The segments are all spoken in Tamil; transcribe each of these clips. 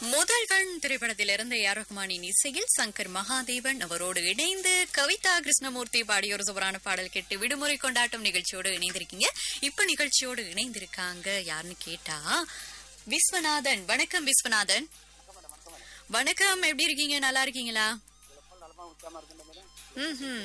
முதல்வன் திரைப்படத்திலிருந்து ஏஆர் ரஹ்மானின் இசையில் சங்கர் மகாதேவன் அவரோடு இணைந்து கவிதா கிருஷ்ணமூர்த்தி பாடிய ஒரு சுவரான பாடல் கேட்டு விடுமுறை கொண்டாட்டம் நிகழ்ச்சியோடு இணைந்திருக்கீங்க இப்ப நிகழ்ச்சியோடு இணைந்திருக்காங்க யாருன்னு கேட்டா விஸ்வநாதன் வணக்கம் விஸ்வநாதன் வணக்கம் எப்படி இருக்கீங்க நல்லா இருக்கீங்களா ம்ஹும்.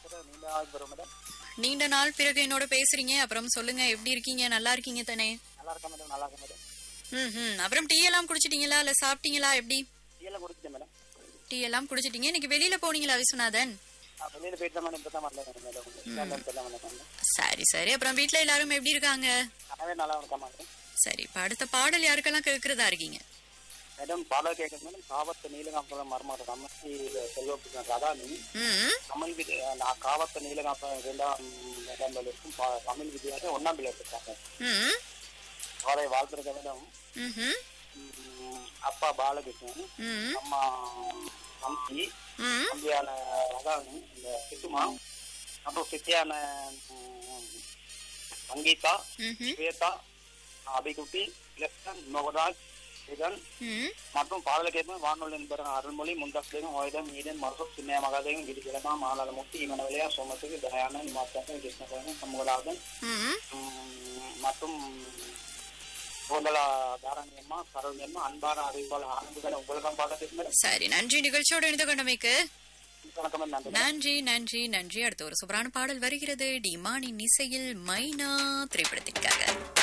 நீண்ட நாள் பிறகு என்னோட பேசுறீங்க அப்புறம் சொல்லுங்க எப்படி இருக்கீங்க நல்லா இருக்கீங்க தானே நல்லா இருக்கேன் மேடம் நல்லா இருக்கேன் மேடம் ம் அப்புறம் டீ எல்லாம் குடிச்சிட்டீங்களா இல்ல சாப்பிட்டீங்களா எப்படி டீயெல்லாம் குடிச்சிட்டேன் மேடம் டீ எல்லாம் குடிச்சிட்டீங்க இன்னைக்கு வெளியில போனீங்களா விஸ்வநாதன் நான் வெளியில் போயிட்டு தான் மேடம் இப்போ தான் வரல மேடம் மேடம் இப்போ தான் வந்தேன் சரி சரி அப்புறம் வீட்ல எல்லாரும் எப்படி இருக்காங்க கனவே நல்லா இருக்கா மேடம் சரி இப்ப அடுத்த பாடல் யாருக்கெல்லாம் கேட்கறதா இருக்கீங்க மேடம் பாடல் கேட்குறது மேடம் காவத்த நீலகாம்பரம் மருமாட்ட கம்மசி செல்வப்பு கதாமி ம் தமிழ் விதி நான் காவத்த நீலகாம்பரம் இரண்டாம் இடங்கள் இருக்கும் பா- தமிழ் விதியாக ஒன்னாம் பிள்ளை இருக்காங்க ம் அவரை வாழ்த்துருக்க மேடம் ம்ஹும். ம், அப்பா பாலகிருஷ்ணன் ம் அம்மா அம்சி ம் தம்பியான ரகானி இந்த சித்துமா அப்புறம் சித்தியான ம், சங்கீதா ம்ஹும். ஸ்வேதா அபிகுட்டி லெப்டன் மோகராஜ் இதன் ம் மற்றும் பாடலுக்கேற்ப வானொலி என்பவர் அருள்மொழி முந்தாஸ்லேயும் ஓய்தம் ஈடன் மருசப் சின்ன மகாதேவன் கிரிகிழமா மாலாளமூர்த்தி இமனவலையா சோமத்துக்கு தயானன் மாத்தாசன் கிருஷ்ணகரன் சண்முகநாதன் ம் ம், மற்றும் கோந்தலா தாரணியம்மா சரவணியம்மா அன்பான அறிவாளர் ஆனந்துகள் உங்களுக்கும் பாடத்திற்கு மேடம் சரி நன்றி நிகழ்ச்சியோடு இணைந்து கொண்டமைக்கு வணக்கம் நன்றி நன்றி நன்றி நன்றி அடுத்த ஒரு சூப்பரான பாடல் வருகிறது டிமானின் இசையில் மைனா திரைப்படத்திற்காக